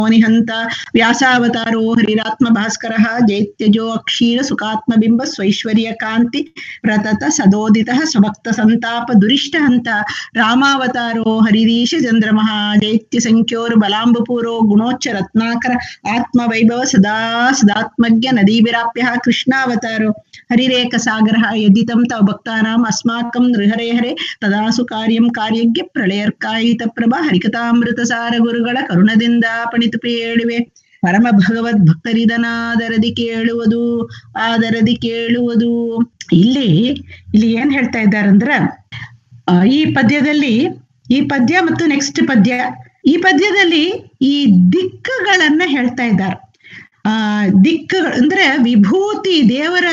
ನಿಹಂತ ವ್ಯಾಸಾವತಾರೋ ಹರಿರಾತ್ಮ ಭಾಸ್ಕರ ಜೈತ್ಯಜೋ ಅಕ್ಷೀರ ಸುಖಾತ್ಮ ಬಿಂಬ ಸ್ವೈಶ್ವರ್ಯ ಕಾಂತಿ ಪ್ರತತ ಸದೋದಿತ ಸ್ವಭಕ್ತ ಸಂತಾಪ ದುರಿಷ್ಟ ಹಂತ ರಾಮಾವತಾರೋ ಹರಿರೀಶ ಚಂದ್ರಮಃ ಜೈತ್ಯ ಸಂಖ್ಯೋರ್ ಬಲಾಂಬಪೂರೋ ಗುಣೋಚ್ಚ ರತ್ನಾಕರ ಆತ್ಮ ವೈಭವ ಸದಾ ಸದಾತ್ಮಜ್ಞ ನದೀಭಿರಾಪ್ಯ ಕೃಷ್ಣಾವತಾರೋ ಹರಿರೇಕ ಸಾಗರ ಯದಿತಂ ತವ ಭಕ್ತಾನಾಂ ಅಸ್ಮಾಕಂ ನೃಹರೇ ಹರೆ ತದಾಸು ಕಾರ್ಯಂ ಕಾರ್ಯಜ್ಞ ಪ್ರಳಯರ್ಕಾಯಿತ ಪ್ರಭಾ ಹರಿಕಥಾಮೃತ ಸಾರ ಗುರುಗಳ ಕರುಣದಿಂದ ಪಣಿತು ಪೇಳುವೆ ಪರಮ ಭಗವದ್ ಭಕ್ತರಿದನಾದರದಿ ಕೇಳುವುದು ಆದರದಿ ಕೇಳುವುದು ಇಲ್ಲಿ ಇಲ್ಲಿ ಏನ್ ಹೇಳ್ತಾ ಇದ್ದಾರಂದ್ರ ಆ, ಈ ಪದ್ಯದಲ್ಲಿ ಈ ಪದ್ಯ ಮತ್ತು ನೆಕ್ಸ್ಟ್ ಪದ್ಯ ಈ ಪದ್ಯದಲ್ಲಿ ಈ ದಿಕ್ಕುಗಳನ್ನ ಹೇಳ್ತಾ ಇದ್ದಾರೆ ಆ ದಿಕ್ಕು ಅಂದ್ರೆ ವಿಭೂತಿ ದೇವರ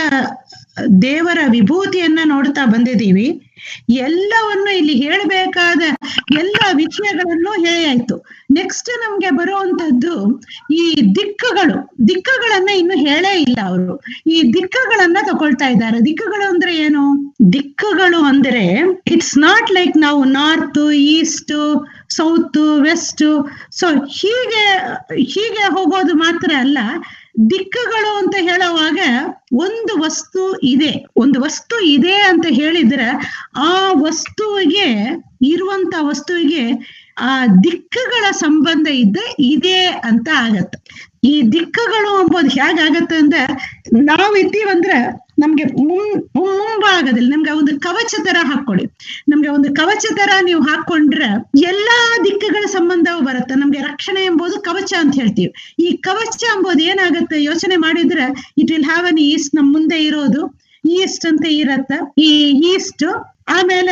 ದೇವರ ವಿಭೂತಿಯನ್ನ ನೋಡ್ತಾ ಬಂದಿದ್ದೀವಿ ಎಲ್ಲವನ್ನು ಇಲ್ಲಿ ಹೇಳಬೇಕಾದ ಎಲ್ಲ ವಿಷಯಗಳನ್ನು ಹೇಳಾಯ್ತು ನೆಕ್ಸ್ಟ್ ನಮ್ಗೆ ಬರುವಂತದ್ದು ಈ ದಿಕ್ಕುಗಳು ದಿಕ್ಕುಗಳನ್ನ ಇನ್ನು ಹೇಳೇ ಇಲ್ಲ ಅವರು ಈ ದಿಕ್ಕುಗಳನ್ನ ತಗೊಳ್ತಾ ಇದ್ದಾರೆ ದಿಕ್ಕುಗಳು ಅಂದ್ರೆ ಏನು ದಿಕ್ಕುಗಳು ಅಂದ್ರೆ ಇಟ್ಸ್ ನಾಟ್ ಲೈಕ್ ನಾವು north east south west so ಹೀಗೆ ಹೀಗೆ ಹೋಗೋದು ಮಾತ್ರ ಅಲ್ಲ ದಿಕ್ಕುಗಳು ಅಂತ ಹೇಳುವಾಗ ಒಂದು ವಸ್ತು ಇದೆ ಒಂದು ವಸ್ತು ಇದೆ ಅಂತ ಹೇಳಿದ್ರೆ ಆ ವಸ್ತುವಿಗೆ ಇರುವಂತ ವಸ್ತುವಿಗೆ ಆ ದಿಕ್ಕುಗಳ ಸಂಬಂಧ ಇದ್ದ ಇದೆ ಅಂತ ಆಗತ್ತೆ ಈ ದಿಕ್ಕುಗಳು ಎಂಬುದು ಹೇಗಾಗತ್ತೆ ಅಂದ್ರೆ ನಾವಿದ್ದೀವಂದ್ರೆ ನಮ್ಗೆ ಮುಂ ಮುಂಭಾಗದಲ್ಲಿ ನಮ್ಗೆ ಒಂದು ಕವಚ ತರ ಹಾಕೊಳ್ಳಿ ನಮ್ಗೆ ಒಂದು ಕವಚ ತರ ನೀವು ಹಾಕೊಂಡ್ರೆ ಎಲ್ಲಾ ದಿಕ್ಕುಗಳ ಸಂಬಂಧವು ಬರುತ್ತೆ ನಮ್ಗೆ ರಕ್ಷಣೆ ಎಂಬುದು ಕವಚ ಅಂತ ಹೇಳ್ತೀವಿ ಈ ಕವಚ ಎಂಬುದು ಏನಾಗುತ್ತೆ ಯೋಚನೆ ಮಾಡಿದ್ರೆ it will have an east ನಮ್ ಮುಂದೆ ಇರೋದು ಈಸ್ಟ್ ಅಂತ ಇರತ್ತ ಈ ಈಸ್ಟ್ ಆಮೇಲೆ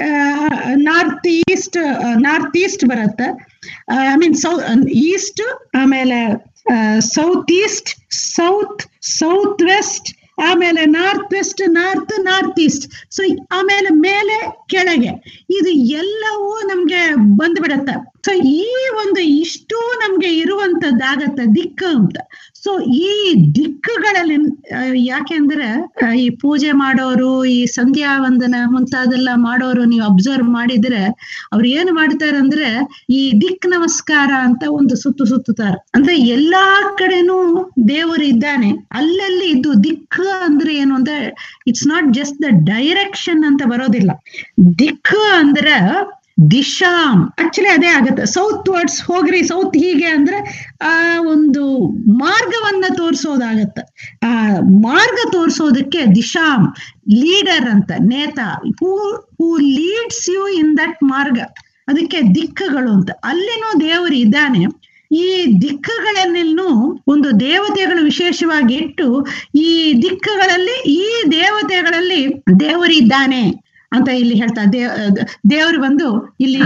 ನಾರ್ತ್ ಈಸ್ಟ್ ನಾರ್ತ್ ಈಸ್ಟ್ ಬರುತ್ತೆ ಐ ಮೀನ್ ಸೌ ಈಸ್ಟ್ ಆಮೇಲೆ south east south south west ಆಮೇಲೆ north west north north east so ಆಮೇಲೆ ಮೇಲೆ ಕೆಳಗೆ ಇದು ಎಲ್ಲವೂ ನಮ್ಗೆ ಬಂದ್ಬಿಡತ್ತೆ ಸೊ ಈ ಒಂದು ಇಷ್ಟು ನಮ್ಗೆ ಇರುವಂತದ್ದಾಗತ್ತ ದಿಕ್ಕು ಅಂತ ಸೊ ಈ ದಿಕ್ಕುಗಳಲ್ಲಿ ಆ, ಯಾಕೆಂದ್ರೆ ಆ, ಈ ಪೂಜೆ ಮಾಡೋರು ಈ ಸಂಧ್ಯಾ ವಂದನ ಮುಂತಾದೆಲ್ಲ ಮಾಡೋರು ನೀವು ಅಬ್ಸರ್ವ್ ಮಾಡಿದ್ರೆ ಅವ್ರು ಏನು ಮಾಡ್ತಾರೆ ಅಂದ್ರೆ ಈ ದಿಕ್ ನಮಸ್ಕಾರ ಅಂತ ಒಂದು ಸುತ್ತು ಸುತ್ತುತ್ತಾರೆ ಅಂದ್ರೆ ಎಲ್ಲಾ ಕಡೆನೂ ದೇವರು ಇದ್ದಾನೆ ಅಲ್ಲಲ್ಲಿ ಇದು ದಿಕ್ಕು ಅಂದ್ರೆ ಏನು ಅಂದ್ರೆ it's not just the direction ಅಂತ ಬರೋದಿಲ್ಲ ದಿಕ್ಕು ಅಂದ್ರೆ ದಿಶಾಂ ಆಕ್ಚುಲಿ ಅದೇ ಆಗುತ್ತೆ ಸೌತ್ ವರ್ಡ್ಸ್ ಹೋಗ್ರಿ ಸೌತ್ ಹೀಗೆ ಅಂದ್ರೆ ಆ ಒಂದು ಮಾರ್ಗವನ್ನ ತೋರಿಸೋದಾಗತ್ತೆ ಆ ಮಾರ್ಗ ತೋರಿಸೋದಕ್ಕೆ ದಿಶಾಂ ಲೀಡರ್ ಅಂತ ನೇತ who who leads you in that ಮಾರ್ಗ ಅದಕ್ಕೆ ದಿಕ್ಕುಗಳು ಅಂತ ಅಲ್ಲಿನೂ ದೇವರು ಇದ್ದಾನೆ ಈ ದಿಕ್ಕುಗಳನ್ನೆಲ್ಲೂ ಒಂದು ದೇವತೆಗಳು ವಿಶೇಷವಾಗಿ ಇಟ್ಟು ಈ ದಿಕ್ಕುಗಳಲ್ಲಿ ಈ ದೇವತೆಗಳಲ್ಲಿ ದೇವರಿದ್ದಾನೆ ಅಂತ ಇಲ್ಲಿ ಹೇಳ್ತಾ ದೇವ್ ದೇವರು ಬಂದು ಇಲ್ಲಿ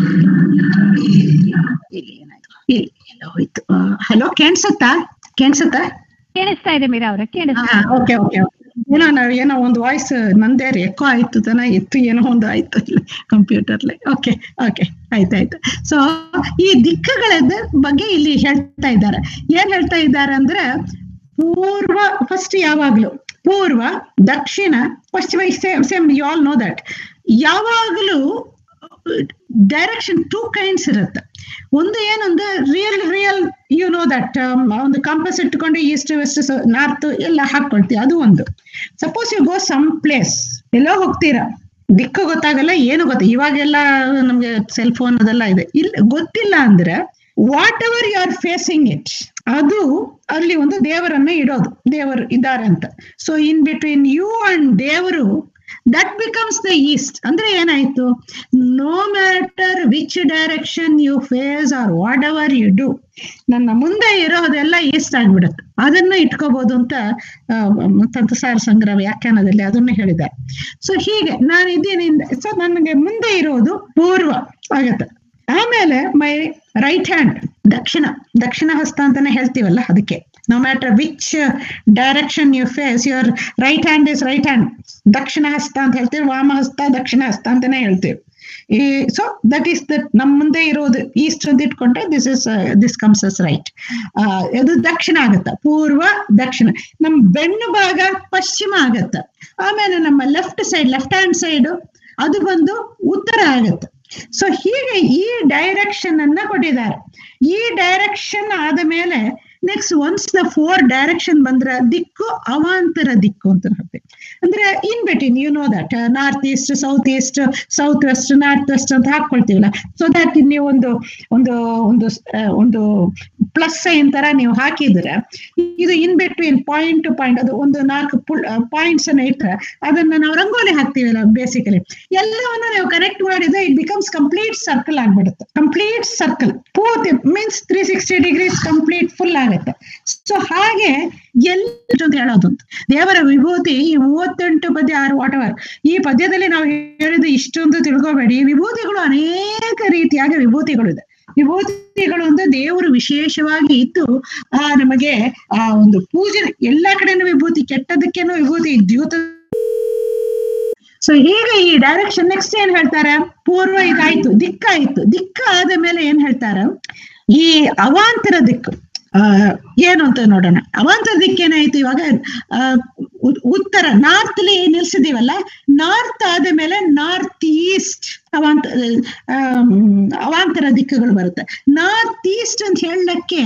ಇಲ್ಲಿ ಏನಾಯ್ತು ಇಲ್ಲಿ ಎಲ್ಲ ಹೋಯ್ತು ಹಲೋ ಕೇಣಿಸುತ್ತಾ ಕೇಣಿಸುತ್ತಾ ಕೇಳಿಸ್ತಾ ಇದೆ ಮೀರಾ ಅವ್ರೆ ಕೇಳಿಸ್ತಾ ಓಕೆ ಓಕೆ ಏನೋ ನಾವು ಏನೋ ಒಂದು ವಾಯ್ಸ್ ನಂದೇ ಎಕ್ಕೋ ಆಯ್ತು ತನ ಇತ್ತು ಏನೋ ಒಂದು ಆಯ್ತು ಇಲ್ಲಿ ಕಂಪ್ಯೂಟರ್ಲಿ ಓಕೆ ಓಕೆ ಆಯ್ತಾಯ್ತು ಸೊ ಈ ದಿಕ್ಕುಗಳ ಬಗ್ಗೆ ಇಲ್ಲಿ ಹೇಳ್ತಾ ಇದ್ದಾರೆ ಏನ್ ಹೇಳ್ತಾ ಇದ್ದಾರೆ ಅಂದ್ರೆ ಪೂರ್ವ ಫಸ್ಟ್ ಯಾವಾಗ್ಲೂ ಪೂರ್ವ ದಕ್ಷಿಣ ಪಶ್ಚಿಮ same same you all know that ಯಾವಾಗಲೂ ಡೈರೆಕ್ಷನ್ ಟೂ ಕೈಂಡ್ಸ್ ಇರುತ್ತೆ ಒಂದು ಏನಂದ್ರೆ real real you know that ಒಂದು ಕಂಪಸ್ ಇಟ್ಕೊಂಡು ಈಸ್ಟ್ ವೆಸ್ಟ್ ನಾರ್ತ್ ಎಲ್ಲ ಹಾಕೊಳ್ತೀವಿ ಅದು ಒಂದು suppose you go some place ಎಲ್ಲೋ ಹೋಗ್ತೀರಾ ದಿಕ್ಕು ಗೊತ್ತಾಗಲ್ಲ ಏನು ಗೊತ್ತ ಇವಾಗೆಲ್ಲ ನಮ್ಗೆ ಸೆಲ್ ಫೋನ್ ಅದೆಲ್ಲ ಇದೆ ಇಲ್ಲ ಗೊತ್ತಿಲ್ಲ ಅಂದ್ರೆ whatever you are facing it ಅದು ಅಲ್ಲಿ ಒಂದು ದೇವರನ್ನ ಇಡೋದು ದೇವರು ಇದ್ದಾರೆ ಅಂತ so in between you and ದೇವರು ದಟ್ ಬಿಕಮ್ಸ್ ದ ಈಸ್ಟ್ ಅಂದ್ರೆ ಏನಾಯ್ತು no matter which direction you face or whatever you do ನನ್ನ ಮುಂದೆ ಇರೋದೆಲ್ಲ ಈಸ್ಟ್ ಆಗ್ಬಿಡುತ್ತೆ ಅದನ್ನ ಇಟ್ಕೋಬಹುದು ಅಂತ ಆ, ತಂತ್ರಸಾರ ಸಂಗ್ರಹ ವ್ಯಾಖ್ಯಾನದಲ್ಲಿ ಅದನ್ನು ಹೇಳಿದ್ದಾರೆ ಸೊ ಹೀಗೆ ನಾನು ಇದ್ದೀನಿ ಸೊ ನನಗೆ ಮುಂದೆ ಇರೋದು ಪೂರ್ವ ಆಗತ್ತೆ ಆಮೇಲೆ ಮೈ ರೈಟ್ ಹ್ಯಾಂಡ್ ದಕ್ಷಿಣ ದಕ್ಷಿಣ ಹಸ್ತ ಅಂತಾನೆ ಹೇಳ್ತೀವಲ್ಲ ಅದಕ್ಕೆ no matter which direction you face your right hand is right hand ದಕ್ಷಿಣ ಹಸ್ತ ಅಂತ ಹೇಳ್ತೀವಿ ವಾಮ ಹಸ್ತ ದಕ್ಷಿಣ ಹಸ್ತ ಅಂತಾನೆ ಹೇಳ್ತೀವಿ ಈ ಸೊ ದಟ್ ಈಸ್ ದಟ್ ನಮ್ಮ ಮುಂದೆ ಇರೋದು ಈಸ್ಟ್ ಅಂತ ಇಟ್ಕೊಂಡ್ರೆ this is this comes as right ಇದು ದಕ್ಷಿಣ ಆಗತ್ತ ಪೂರ್ವ ದಕ್ಷಿಣ ನಮ್ಮ ಬೆನ್ನು ಭಾಗ ಪಶ್ಚಿಮ ಆಗತ್ತ ಆಮೇಲೆ ನಮ್ಮ left side left hand side ಅದು ಬಂದು ಉತ್ತರ ಆಗತ್ತೆ ಸೊ ಹೀಗೆ ಈ ಡೈರೆಕ್ಷನ್ ಅನ್ನ ಕೊಟ್ಟಿದ್ದಾರೆ ಈ ಡೈರೆಕ್ಷನ್ ಆದ ಮೇಲೆ next ones the four direction ಬಂದ್ರೆ ದಿಕ್ಕು ಅವಾಂತರ ದಿಕ್ಕು ಅಂತ ಹೇಳ್ತೀವಿ ಅಂದ್ರೆ in between you know that north east south east south west north west ಅಂತ ಹಾಕೊಳ್ತೀವಲ್ಲ ಸೊ ದಟ್ ನೀವು ಒಂದು ಒಂದು ಒಂದು ಆ, ಒಂದು ಪ್ಲಸ್ ಸೈನ್ ತರ ನೀವು ಹಾಕಿದ್ರೆ ಇದು in between point to point ಅದು ಒಂದು ನಾಲ್ಕು ಪಾಯಿಂಟ್ಸ್ ಅನ್ನ ಇಟ್ಟರೆ ಅದನ್ನ ನಾವು ರಂಗೋಲಿ ಹಾಕ್ತೀವಲ್ಲ ಬೇಸಿಕಲಿ ಎಲ್ಲವನ್ನು ನೀವು ಕನೆಕ್ಟ್ ಮಾಡಿದ್ರೆ ಇಟ್ ಬಿಕಮ್ಸ್ ಕಂಪ್ಲೀಟ್ ಸರ್ಕಲ್ ಆಗ್ಬಿಡುತ್ತೆ ಕಂಪ್ಲೀಟ್ ಸರ್ಕಲ್ ಪೂರ್ತಿ means three sixty degrees complete full ಆಗುತ್ತೆ ಸೊ ಹಾಗೆ ಎಲ್ಲ ಅಂತ ಹೇಳೋದು ಅಂತ ದೇವರ ವಿಭೂತಿ ಈ ಮೂವತ್ತೆಂಟು ಪದ್ಯ ಆರು ವಾಟ್ ಎವರ್ ಈ ಪದ್ಯದಲ್ಲಿ ನಾವು ಹೇಳಿದ ಇಷ್ಟೊಂದು ತಿಳ್ಕೊಬೇಡಿ ವಿಭೂತಿಗಳು ಅನೇಕ ರೀತಿಯಾಗಿ ವಿಭೂತಿಗಳು ಇದೆ ವಿಭೂತಿಗಳು ಅಂದ್ರೆ ದೇವರು ವಿಶೇಷವಾಗಿ ಇದ್ದು ಆ ನಮಗೆ ಆ ಒಂದು ಪೂಜೆ ಎಲ್ಲಾ ಕಡೆನೂ ವಿಭೂತಿ ಕೆಟ್ಟದಕ್ಕೇನು ವಿಭೂತಿ ದ್ಯೂತ ಸೊ ಹೀಗೆ ಈ ಡೈರೆಕ್ಷನ್ ನೆಕ್ಸ್ಟ್ ಏನ್ ಹೇಳ್ತಾರೆ ಪೂರ್ವ ಇದಾಯ್ತು ದಿಕ್ಕಾಯ್ತು ದಿಕ್ಕ ಆದ ಮೇಲೆ ಏನ್ ಹೇಳ್ತಾರ ಈ ಅವಾಂತರ ದಿಕ್ಕು ಆ ಏನು ಅಂತ ನೋಡೋಣ ಅವಾಂತರ ದಿಕ್ಕೇನಾಯ್ತು ಇವಾಗ ಆ, ಉ- ಉತ್ತರ ನಾರ್ತ್ ಅಲ್ಲಿ ನಿಲ್ಸಿದೀವಲ್ಲ ನಾರ್ತ್ ಆದ ಮೇಲೆ ನಾರ್ತ್ ಈಸ್ಟ್ ಅವಾಂತ ಆಮ್, ಅವಾಂತರ ದಿಕ್ಕುಗಳು ಬರುತ್ತೆ ನಾರ್ತ್ ಈಸ್ಟ್ ಅಂತ ಹೇಳಕ್ಕೆ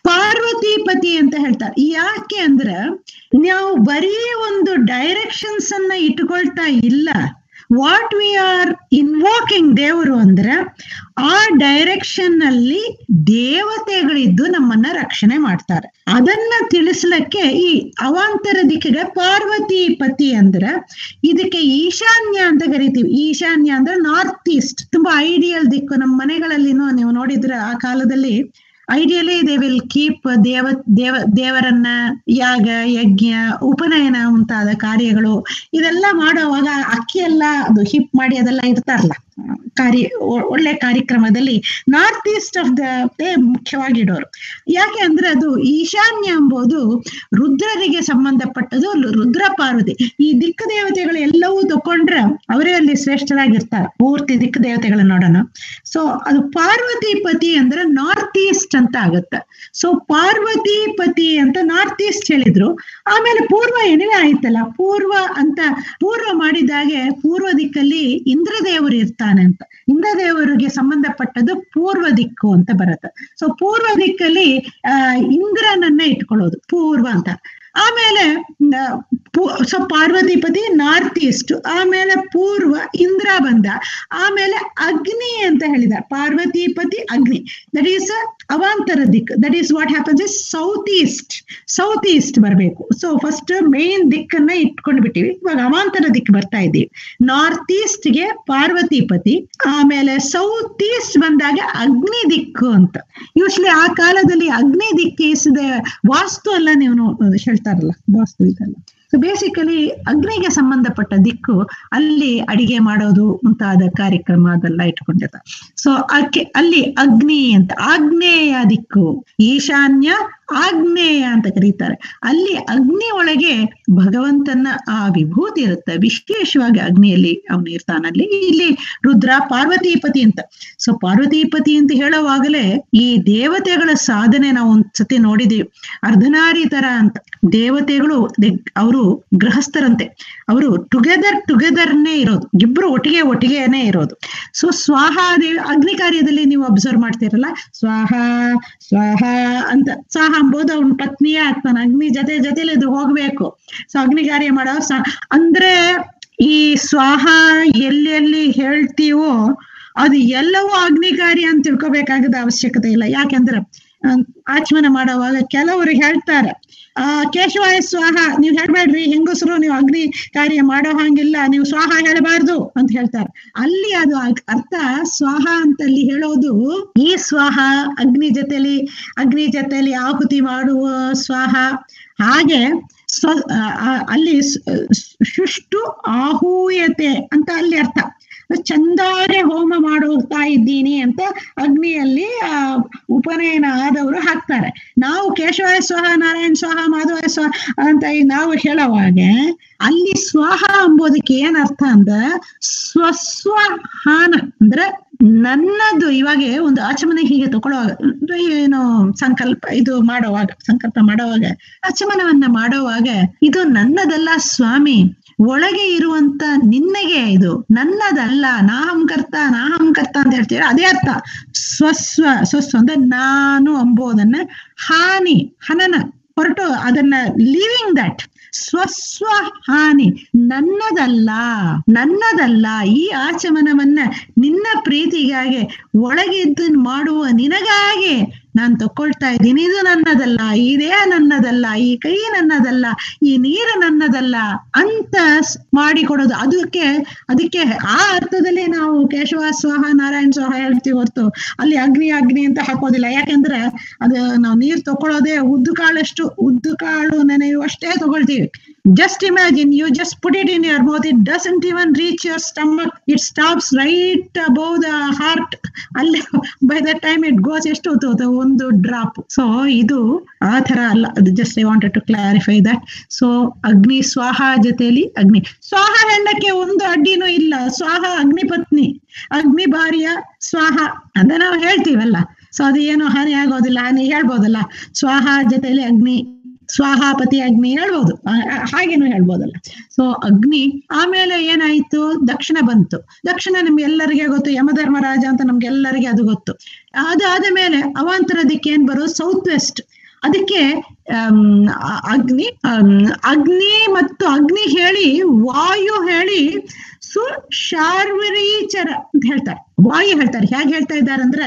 ಪಾರ್ವತಿಪತಿ ಅಂತ ಹೇಳ್ತಾರೆ ಯಾಕೆ ಅಂದ್ರೆ ನಾವು ಬರೀ ಒಂದು ಡೈರೆಕ್ಷನ್ಸ್ ಅನ್ನ ಇಟ್ಕೊಳ್ತಾ ಇಲ್ಲ ವಾಟ್ ವಿ ಆರ್ ಇನ್ವೋಕಿಂಗ್ ದೇವರು ಅಂದ್ರೆ ಆ ಡೈರೆಕ್ಷನ್ ಅಲ್ಲಿ ದೇವತೆಗಳಿದ್ದು ನಮ್ಮನ್ನ ರಕ್ಷಣೆ ಮಾಡ್ತಾರೆ ಅದನ್ನ ತಿಳಿಸ್ಲಿಕ್ಕೆ ಈ ಅವಾಂತರ ದಿಕ್ಕಿಗೆ ಪಾರ್ವತಿ ಪತಿ ಅಂದ್ರೆ ಇದಕ್ಕೆ ಈಶಾನ್ಯ ಅಂತ ಕರಿತೀವಿ ಈಶಾನ್ಯ ಅಂದ್ರೆ ನಾರ್ತ್ ಈಸ್ಟ್ ತುಂಬಾ ಐಡಿಯಲ್ ದಿಕ್ಕು ನಮ್ಮ ಮನೆಗಳಲ್ಲಿನೂ ನೀವು ನೋಡಿದ್ರೆ ಆ ಕಾಲದಲ್ಲಿ ಐಡಿಯಲಿ ದೇ ವಿಲ್ ಕೀಪ್ ದೇವ ದೇವ ದೇವರನ್ನ ಯಾಗ ಯಜ್ಞ ಉಪನಯನ ಮುಂತಾದ ಕಾರ್ಯಗಳು ಇದೆಲ್ಲ ಮಾಡುವಾಗ ಅಕ್ಕಿ ಎಲ್ಲ ಅದು ಹಿಪ್ ಮಾಡಿ ಅದೆಲ್ಲ ಇರ್ತಾರಲ್ಲ ಕಾರ್ಯ ಒ- ಒಳ್ಳೆ ಕಾರ್ಯಕ್ರಮದಲ್ಲಿ ನಾರ್ತ್ ಈಸ್ಟ್ ಆಫ್ ದ ಮುಖ್ಯವಾಗಿ ಇಡೋರು ಯಾಕೆ ಅಂದ್ರೆ ಅದು ಈಶಾನ್ಯ ಎಂಬುದು ರುದ್ರರಿಗೆ ಸಂಬಂಧಪಟ್ಟದು ಲು- ರುದ್ರ ಪಾರ್ವತಿ ಈ ದಿಕ್ಕು ದೇವತೆಗಳು ಎಲ್ಲವೂ ತಕೊಂಡ್ರೆ ಅವರೇ ಅಲ್ಲಿ ಶ್ರೇಷ್ಠರಾಗಿರ್ತಾರೆ ಪೂರ್ತಿ ದಿಕ್ಕು ದೇವತೆಗಳನ್ನ ನೋಡೋಣ ಸೊ ಅದು ಪಾರ್ವತಿ ಪತಿ ಅಂದ್ರೆ ನಾರ್ತ್ ಈಸ್ಟ್ ಅಂತ ಆಗುತ್ತೆ ಸೊ ಪಾರ್ವತಿ ಪತಿ ಅಂತ ನಾರ್ತ್ ಈಸ್ಟ್ ಹೇಳಿದ್ರು ಆಮೇಲೆ ಪೂರ್ವ ಏನಿವೆ ಆಯ್ತಲ್ಲ ಪೂರ್ವ ಅಂತ ಪೂರ್ವ ಮಾಡಿದಾಗೆ ಪೂರ್ವ ದಿಕ್ಕಲ್ಲಿ ಇಂದ್ರದೇವರು ಇರ್ತಾನೆ ಅಂತ ಇಂದ್ರದೇವರಿಗೆ ಸಂಬಂಧಪಟ್ಟದ್ದು ಪೂರ್ವ ದಿಕ್ಕು ಅಂತ ಬರುತ್ತೆ ಸೊ ಪೂರ್ವ ದಿಕ್ಕಲ್ಲಿ ಆ ಇಂದ್ರನನ್ನ ಇಟ್ಕೊಳ್ಳೋದು ಪೂರ್ವ ಅಂತ ಆಮೇಲೆ ನ- ಪೂ- ಸೊ ಪಾರ್ವತಿಪತಿ ನಾರ್ತ್ ಈಸ್ಟ್ ಆಮೇಲೆ ಪೂರ್ವ ಇಂದ್ರ ಬಂದ ಆಮೇಲೆ ಅಗ್ನಿ ಅಂತ ಹೇಳಿದ ಪಾರ್ವತಿಪತಿ ಅಗ್ನಿ ದಟ್ ಈಸ್ ಅವಾಂತರ ದಿಕ್ that is what happens is south east south east ಬರಬೇಕು ಸೊ ಫಸ್ಟ್ ಮೇನ್ ದಿಕ್ಕನ್ನ ಇಟ್ಕೊಂಡು ಬಿಟ್ಟಿವಿ ಇವಾಗ ಅವಾಂತರ ದಿಕ್ ಬರ್ತಾ ಇದ್ದೀವಿ ನಾರ್ತ್ ಈಸ್ಟ್ಗೆ ಪಾರ್ವತಿಪತಿ ಆಮೇಲೆ ಸೌತ್ ಈಸ್ಟ್ ಬಂದಾಗ ಅಗ್ನಿ ದಿಕ್ಕು ಅಂತ ಯೂಶ್ವಲಿ ಆ ಕಾಲದಲ್ಲಿ ಅಗ್ನಿ ದಿಕ್ಕು ಈಸಿದ ವಾಸ್ತು ಎಲ್ಲ ನೀವು ನೋ- ಹೇಳ್ತಾರಲ್ಲ ವಾಸ್ತು ಇದೆಲ್ಲ ಸೊ ಬೇಸಿಕಲಿ ಅಗ್ನಿಗೆ ಸಂಬಂಧಪಟ್ಟ ದಿಕ್ಕು ಅಲ್ಲಿ ಅಡಿಗೆ ಮಾಡೋದು ಮುಂತಾದ ಕಾರ್ಯಕ್ರಮ ಅದೆಲ್ಲ ಇಟ್ಕೊಂಡಿರ್ತಾರೆ ಸೊ ಅಕ್ಕೆ ಅಲ್ಲಿ ಅಗ್ನಿ ಅಂತ ಆಗ್ನೇಯ ದಿಕ್ಕು ಈಶಾನ್ಯ ಆಗ್ನೇಯ ಅಂತ ಕರೀತಾರೆ ಅಲ್ಲಿ ಅಗ್ನಿ ಒಳಗೆ ಭಗವಂತನ ಆ ವಿಭೂತಿ ಇರುತ್ತೆ ವಿಶೇಷವಾಗಿ ಅಗ್ನಿಯಲ್ಲಿ ಅವನು ಇರ್ತಾನಲ್ಲಿ ಇಲ್ಲಿ ರುದ್ರ ಪಾರ್ವತೀಪತಿ ಅಂತ ಸೊ ಪಾರ್ವತೀಪತಿ ಅಂತ ಹೇಳುವಾಗಲೇ ಈ ದೇವತೆಗಳ ಸಾಧನೆ ನಾವು ಒಂದ್ಸತಿ ನೋಡಿದೀವಿ ಅರ್ಧನಾರಿ ತರ ಅಂತ ದೇವತೆಗಳು ಅವರು ಗೃಹಸ್ಥರಂತೆ ಅವರು ಟುಗೆದರ್ ಟುಗೆದರ್ನೇ ಇರೋದು ಇಬ್ರು ಒಟ್ಟಿಗೆ ಒಟ್ಟಿಗೆನೇ ಇರೋದು ಸೊ ಸ್ವಾಹ ದೇವಿ ಅಗ್ನಿ ಕಾರ್ಯದಲ್ಲಿ ನೀವು ಅಬ್ಸರ್ವ್ ಮಾಡ್ತೀರಲ್ಲ ಸ್ವಾಹ ಸ್ವಾಹ ಅಂತ ಸ್ವಾಹ ಅಂಬೋದು ಅವನ ಪತ್ನಿಯೇ ಆಗ್ತಾನೆ ಅಗ್ನಿ ಜೊತೆ ಜೊತೆಲಿ ಇದು ಹೋಗ್ಬೇಕು ಸೊ ಅಗ್ನಿ ಕಾರ್ಯ ಮಾಡೋ ಸ- ಅಂದ್ರೆ ಈ ಸ್ವಾಹ ಎಲ್ಲೆಲ್ಲಿ ಹೇಳ್ತೀವೋ ಅದು ಎಲ್ಲವೂ ಅಗ್ನಿ ಕಾರ್ಯ ಅಂತ ತಿಳ್ಕೊಬೇಕಾಗದ ಅವಶ್ಯಕತೆ ಇಲ್ಲ ಯಾಕೆಂದ್ರೆ ಆ, ಆಚಮನ ಮಾಡುವಾಗ ಕೆಲವರು ಹೇಳ್ತಾರೆ ಆ ಕೇಶವಾಯ ಸ್ವಾಹ ನೀವು ಹೇಳ್ಬೇಡ್ರಿ ಹೆಂಗಸರು ನೀವು ಅಗ್ನಿ ಕಾರ್ಯ ಮಾಡೋ ಹಂಗಿಲ್ಲ ನೀವು ಸ್ವಾಹ ಹೇಳಬಾರ್ದು ಅಂತ ಹೇಳ್ತಾರೆ ಅಲ್ಲಿ ಅದು ಅಗ್- ಅರ್ಥ ಸ್ವಾಹ ಅಂತ ಅಲ್ಲಿ ಹೇಳೋದು ಈ ಸ್ವಾಹ ಅಗ್ನಿ ಜೊತೆಲಿ ಅಗ್ನಿ ಜೊತೆಲಿ ಆಹುತಿ ಮಾಡುವ ಸ್ವಾಹ ಹಾಗೆ ಸ್ವ ಆ, ಆ, ಅಲ್ಲಿ ಸ್- ಶುಷ್ಟು ಆಹೂಯತೆ ಅಂತ ಅಲ್ಲಿ ಅರ್ಥ ಚಂದಾಗೆ ಹೋಮ ಮಾಡುತ್ತಾ ಇದ್ದೀನಿ ಅಂತ ಅಗ್ನಿಯಲ್ಲಿ ಆ ಉಪನಯನ ಆದವರು ಹಾಕ್ತಾರೆ ನಾವು ಕೇಶವಾಯ ಸ್ವಾಹ ನಾರಾಯಣ ಸ್ವಾಹ ಮಾಧವಾಯ ಸ್ವಾಹ ಅಂತ ಈ ನಾವು ಹೇಳುವಾಗ ಅಲ್ಲಿ ಸ್ವಾಹ ಎಂಬುದಕ್ಕೆ ಏನ್ ಅರ್ಥ ಅಂದ್ರೆ ಸ್ವಸ್ವಹಾನ ಅಂದ್ರೆ ನನ್ನದು ಇವಾಗ ಒಂದು ಆಚಮನೆ ಹೀಗೆ ತಗೊಳ್ಳುವಾಗ ಅಂದ್ರೆ ಏನು ಸಂಕಲ್ಪ ಇದು ಮಾಡುವಾಗ ಸಂಕಲ್ಪ ಮಾಡುವಾಗ ಆಚಮನವನ್ನ ಮಾಡುವಾಗ ಇದು ನನ್ನದಲ್ಲ ಸ್ವಾಮಿ ಒಳಗೆ ಇರುವಂತ ನಿನ್ನಗೆ ಇದು ನನ್ನದಲ್ಲ ನಾಹಂ ಕರ್ತ ನಾಹಂ ಕರ್ತ ಅಂತ ಹೇಳ್ತೀವಿ ಅದೇ ಅರ್ಥ ಸ್ವಸ್ವ ಸ್ವಸ್ವ ಅಂದ್ರೆ ನಾನು ಅಂಬೋದನ್ನ ಹಾನಿ ಹನನ ಹೊರಟು ಅದನ್ನ ಲಿವಿಂಗ್ ದಟ್ ಸ್ವಸ್ವ ಹಾನಿ ನನ್ನದಲ್ಲ ನನ್ನದಲ್ಲ ಈ ಆಚಮನವನ್ನ ನಿನ್ನ ಪ್ರೀತಿಗಾಗಿ ಒಳಗಿದ್ದು ಮಾಡುವ ನಿನಗಾಗಿ ನಾನು ತಕೊಳ್ತಾ ಇದ್ದೀನಿ ಇದು ನನ್ನದಲ್ಲ ಈ ದೇಹ ನನ್ನದಲ್ಲ ಈ ಕೈ ನನ್ನದಲ್ಲ ಈ ನೀರು ನನ್ನದಲ್ಲ ಅಂತ ಸ್- ಮಾಡಿಕೊಡೋದು ಅದಕ್ಕೆ ಅದಕ್ಕೆ ಆ ಅರ್ಥದಲ್ಲಿ ನಾವು ಕೇಶವ ಸ್ವಾಹ ನಾರಾಯಣ ಸ್ವಾಹ ಹೇಳ್ತೀವಿ ಹೊರತು ಅಲ್ಲಿ ಅಗ್ನಿ ಅಗ್ನಿ ಅಂತ ಹಾಕೋದಿಲ್ಲ ಯಾಕಂದ್ರೆ ಅದು ನಾವು ನೀರು ತಕೊಳ್ಳೋದೇ ಉದ್ದು ಕಾಳಷ್ಟು ಉದ್ದು ಕಾಳು ನೆನೆಯುವಷ್ಟೇ ತಗೊಳ್ತೀವಿ just imagine you just put it in your mouth it doesn't even reach your stomach it stops right above the heart ಅಲ್ಲಿ by the time it goes ಎಷ್ಟು ಹೊತ್ತು ಒಂದು ಡ್ರಾಪ್ ಸೊ ಇದು ಆ ತರ ಅಲ್ಲ ಅದು just I wanted to clarify that so Agni Swaha ಜೊತೆಯಲ್ಲಿ ಅಗ್ನಿ ಸ್ವಾಹ ಹೆಣ್ಣಕ್ಕೆ ಒಂದು ಅಡ್ಡಿನೂ ಇಲ್ಲ ಸ್ವಾಹ ಅಗ್ನಿ ಪತ್ನಿ ಅಗ್ನಿ ಭಾರ್ಯ ಸ್ವಾಹ ಅಂತ ನಾವು ಹೇಳ್ತೀವಲ್ಲ ಸೊ ಅದು ಏನು ಹಾನಿ ಆಗೋದಿಲ್ಲ ಹಾನಿ ಹೇಳ್ಬೋದಲ್ಲ ಸ್ವಾಹ ಜೊತೆಯಲ್ಲಿ ಅಗ್ನಿ ಸ್ವಾಹಾಪತಿ ಅಗ್ನಿ ಹೇಳ್ಬೋದು ಆ- ಆ- ಹಾಗೇನು ಹೇಳ್ಬೋದಲ್ಲ ಸೊ ಅಗ್ನಿ ಆಮೇಲೆ ಏನಾಯ್ತು ದಕ್ಷಿಣ ಬಂತು ದಕ್ಷಿಣ ನಿಮ್ಗೆಲ್ಲರಿಗೆ ಗೊತ್ತು ಯಮಧರ್ಮರಾಜ ಅಂತ ನಮ್ಗೆಲ್ಲರಿಗೆ ಅದು ಗೊತ್ತು ಅದಾದ ಮೇಲೆ ಅವಾಂತರ ದಿಕ್ಕೆ ಏನ್ ಬರೋದು ಸೌತ್ ವೆಸ್ಟ್ ಅದಕ್ಕೆ ಆಮ್, ಅ- ಅಗ್ನಿ ಆಮ್, ಅಗ್ನಿ ಮತ್ತು ಅಗ್ನಿ ಹೇಳಿ ವಾಯು ಹೇಳಿ ಸು ಶಾರ್ವರೀಚರ ಅಂತ ಹೇಳ್ತಾರೆ ವಾಯು ಹೇಳ್ತಾರೆ ಹೇಗೆ ಹೇಳ್ತಾ ಇದ್ದಾರೆ ಅಂದ್ರೆ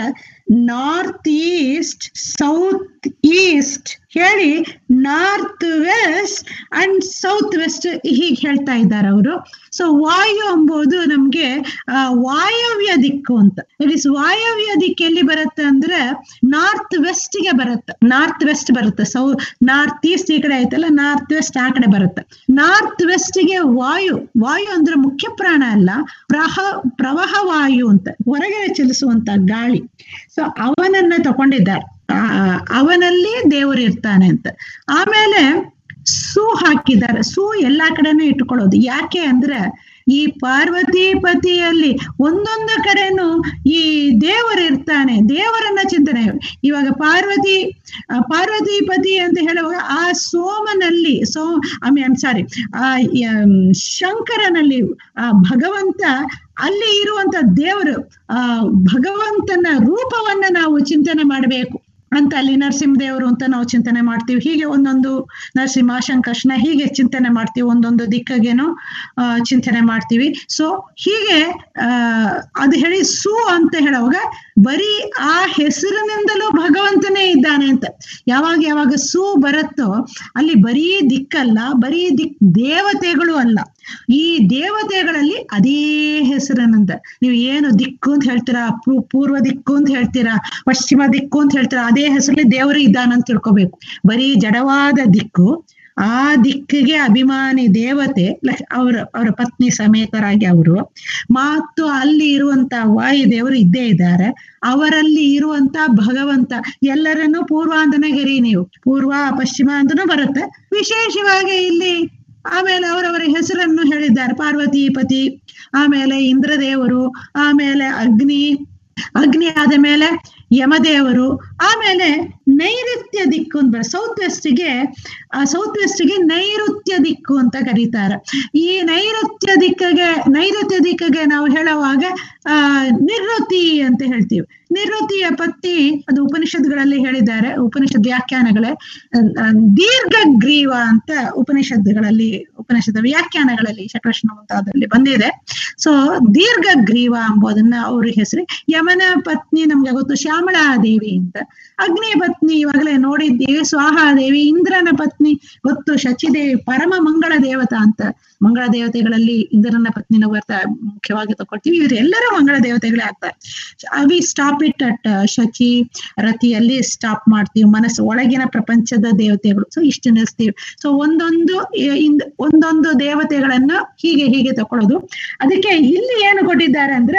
ನಾರ್ತ್ ಈಸ್ಟ್ ಸೌತ್ ಈಸ್ಟ್ ಹೇಳಿ north west and south west ಹೀಗೆ ಹೇಳ್ತಾ ಇದ್ದಾರೆ ಅವರು ಸೊ ವಾಯು ಎಂಬುದು ನಮ್ಗೆ ಆ, ವಾಯವ್ಯ ದಿಕ್ಕು ಅಂತ ಇಟ್ ಇಸ್ ವಾಯವ್ಯ ದಿಕ್ಕು ಎಲ್ಲಿ ಬರುತ್ತೆ ಅಂದ್ರೆ ನಾರ್ತ್ ವೆಸ್ಟ್ ಗೆ ಬರುತ್ತೆ ನಾರ್ತ್ ವೆಸ್ಟ್ ಬರುತ್ತೆ ಸೌ ನಾರ್ತ್ ಈಸ್ಟ್ ಈ ಕಡೆ ಆಯ್ತಲ್ಲ ನಾರ್ತ್ ವೆಸ್ಟ್ ಆ ಕಡೆ ಬರುತ್ತೆ ನಾರ್ತ್ ವೆಸ್ಟ್ ಗೆ ವಾಯು ವಾಯು ಅಂದ್ರೆ ಮುಖ್ಯ ಪ್ರಾಣ ಅಲ್ಲ ಪ್ರಹ ಪ್ರವಾಹ ವಾಯು ಅಂತ ಹೊರಗಡೆ ಚಲಿಸುವಂತ ಗಾಳಿ ಸೊ ಅವನನ್ನ ತಗೊಂಡಿದ್ದಾರೆ ಆ, ಅವನಲ್ಲಿ ದೇವರು ಇರ್ತಾನೆ ಅಂತ ಆಮೇಲೆ ಸೂ ಹಾಕಿದ್ದಾರೆ ಸೂ ಎಲ್ಲಾ ಕಡೆನೂ ಇಟ್ಕೊಳ್ಳೋದು ಯಾಕೆ ಅಂದ್ರೆ ಈ ಪಾರ್ವತಿ ಪತಿಯಲ್ಲಿ ಒಂದೊಂದು ಕಡೆನೂ ಈ ದೇವರು ಇರ್ತಾನೆ ದೇವರನ್ನ ಚಿಂತನೆ ಇವಾಗ ಪಾರ್ವತಿ ಆ, ಪಾರ್ವತಿ ಪತಿ ಅಂತ ಹೇಳುವಾಗ ಆ ಸೋಮನಲ್ಲಿ ಸೋ ಐ ಮೀನ್ ಸಾರಿ ಆ ಎಂ, ಶಂಕರನಲ್ಲಿ ಆ ಭಗವಂತ ಅಲ್ಲಿ ಇರುವಂತ ದೇವರು ಆ ಭಗವಂತನ ರೂಪವನ್ನ ನಾವು ಚಿಂತನೆ ಮಾಡಬೇಕು ಅಂತ ಅಲ್ಲಿ ನರಸಿಂಹದೇವರು ಅಂತ ನಾವು ಚಿಂತನೆ ಮಾಡ್ತೀವಿ ಹೀಗೆ ಒಂದೊಂದು ನರಸಿಂಹ ಶಂಕರ್ಷಣ ಹೀಗೆ ಚಿಂತನೆ ಮಾಡ್ತೀವಿ ಒಂದೊಂದು ದಿಕ್ಕಗೇನು ಆ, ಚಿಂತನೆ ಮಾಡ್ತೀವಿ ಸೊ ಹೀಗೆ ಆ ಅದು ಹೇಳಿ ಸು ಅಂತ ಹೇಳುವಾಗ ಬರೀ ಆ ಹೆಸರಿನಿಂದಲೂ ಭಗವಂತನೇ ಇದ್ದಾನೆ ಅಂತ ಯಾವಾಗ ಯಾವಾಗ ಸು ಬರುತ್ತೋ ಅಲ್ಲಿ ಬರೀ ದಿಕ್ಕಲ್ಲ ಬರೀ ದಿಕ್ ದೇವತೆಗಳು ಅಲ್ಲ ಈ ದೇವತೆಗಳಲ್ಲಿ ಅದೇ ಹೆಸರಿನಿಂದ ನೀವು ಏನು ದಿಕ್ಕು ಅಂತ ಹೇಳ್ತೀರಾ ಪೂ- ಪೂರ್ವ ದಿಕ್ಕು ಅಂತ ಹೇಳ್ತೀರಾ ಪಶ್ಚಿಮ ದಿಕ್ಕು ಅಂತ ಹೇಳ್ತೀರಾ ಅದೇ ಹೆಸರಲ್ಲಿ ದೇವರು ಇದ್ದಾನಂತ ತಿಳ್ಕೊಬೇಕು ಬರೀ ಜಡವಾದ ದಿಕ್ಕು ಆ ದಿಕ್ಕಿಗೆ ಅಭಿಮಾನಿ ದೇವತೆ ಲಕ್- ಅವರ ಅವರ ಪತ್ನಿ ಸಮೇತರಾಗಿ ಅವರು ಮತ್ತು ಅಲ್ಲಿ ಇರುವಂತ ವಾಯುದೇವರು ಇದ್ದೇ ಇದ್ದಾರೆ ಅವರಲ್ಲಿ ಇರುವಂತ ಭಗವಂತ ಎಲ್ಲರನ್ನೂ ಪೂರ್ವಾಂತನೇ ಗರಿ ನೀವು ಪೂರ್ವ ಪಶ್ಚಿಮ ಅಂತನೂ ಬರುತ್ತೆ ವಿಶೇಷವಾಗಿ ಇಲ್ಲಿ ಆಮೇಲೆ ಅವರವರ ಹೆಸರನ್ನು ಹೇಳಿದ್ದಾರೆ ಪಾರ್ವತಿ ಪತಿ ಆಮೇಲೆ ಇಂದ್ರದೇವರು ಆಮೇಲೆ ಅಗ್ನಿ ಅಗ್ನಿ ಆದ ಮೇಲೆ ಯಮದೇವರು ಆಮೇಲೆ ನೈಋತ್ಯ ದಿಕ್ಕು ಅಂತ ಸೌತ್ ವೆಸ್ಟ್ಗೆ ಸೌತ್ ವೆಸ್ಟ್ಗೆ ನೈಋತ್ಯ ದಿಕ್ಕು ಅಂತ ಕರೀತಾರೆ ಈ ನೈಋತ್ಯ ದಿಕ್ಕಗೆ ನೈಋತ್ಯ ದಿಕ್ಕಗೆ ನಾವು ಹೇಳುವಾಗ ಆ ನಿವೃತ್ತಿ ಅಂತ ಹೇಳ್ತೀವಿ ನಿವೃತ್ತಿಯ ಪತ್ತಿ ಅದು ಉಪನಿಷತ್ಗಳಲ್ಲಿ ಹೇಳಿದ್ದಾರೆ ಉಪನಿಷತ್ ವ್ಯಾಖ್ಯಾನಗಳೇ ಅಹ್, ಅಹ್, ದೀರ್ಘ ಗ್ರೀವ ಅಂತ ಉಪನಿಷತ್ತುಗಳಲ್ಲಿ ಉಪನಿಷತ್ ವ್ಯಾಖ್ಯಾನಗಳಲ್ಲಿ ಶಕೃಷ್ಣ ಮುಂತಾದಲ್ಲಿ ಬಂದಿದೆ ಸೊ ದೀರ್ಘ ಗ್ರೀವ ಎಂಬುದನ್ನ ಅವ್ರ ಹೆಸರು ಯಮನ ಪತ್ನಿ ನಮ್ಗೆ ಗೊತ್ತು ಶ್ಯಾಮಳಾದೇವಿ ಅಂತ ಅಗ್ನಿ ಪತ್ನಿ ಇವಾಗಲೇ ನೋಡಿದ್ದೀವಿ ಸ್ವಾಹಾದೇವಿ ಇಂದ್ರನ ಪತ್ನಿ ಗೊತ್ತು ಶಚಿದೇವಿ ಪರಮ ಮಂಗಳ ದೇವತಾ ಅಂತ ಮಂಗಳ ದೇವತೆಗಳಲ್ಲಿ ಇಂದ್ರನ ಪತ್ನಿನ ಬರ್ತಾ ಮುಖ್ಯವಾಗಿ ತಗೊಳ್ತೀವಿ ಇವರೆಲ್ಲರೂ ಮಂಗಳ ದೇವತೆಗಳೇ ಆಗ್ತಾರೆ we stop it at Shachi ರತಿಯಲ್ಲಿ ಸ್ಟಾಪ್ ಮಾಡ್ತೀವಿ ಮನಸ್ಸು ಒಳಗಿನ ಪ್ರಪಂಚದ ದೇವತೆಗಳು ಸೊ ಇಷ್ಟು ನಿಲ್ಲಿಸ್ತೀವಿ ಸೊ ಒಂದೊಂದು ಎ- ಇಂದ್- ಒಂದೊಂದು ದೇವತೆಗಳನ್ನ ಹೀಗೆ ಹೀಗೆ ತಕೊಳ್ಳೋದು ಅದಕ್ಕೆ ಇಲ್ಲಿ ಏನು ಕೊಟ್ಟಿದ್ದಾರೆ ಅಂದ್ರೆ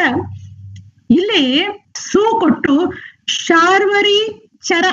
ಇಲ್ಲಿ ಸೂ ಕೊಟ್ಟು ಶಾರ್ವರಿ ಚರ